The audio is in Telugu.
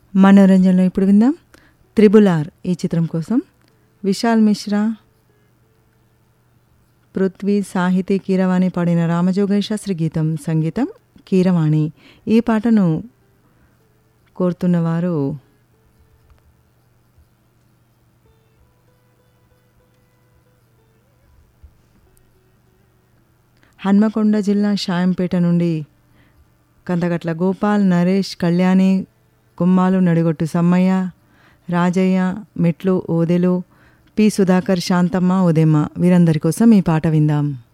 మనోరంజన్లో ఇప్పుడు విందాం త్రిబుల్ ఆర్ ఈ చిత్రం కోసం విశాల్ మిశ్రా పృథ్వీ సాహితీ కీరవాణి పాడిన రామజోగయ్య శాస్త్రి గీతం సంగీతం కీరవాణి ఈ పాటను కోరుతున్నవారు హన్మకొండ జిల్లా షాయంపేట నుండి కందగట్ల గోపాల్ నరేష్ కళ్యాణి కుమ్మాలు నడిగొట్టు సమ్మయ్య రాజయ్య మెట్లు ఓదెలు పి సుధాకర్ శాంతమ్మ ఉదయమ్మ వీరందరి కోసం ఈ పాట విందాం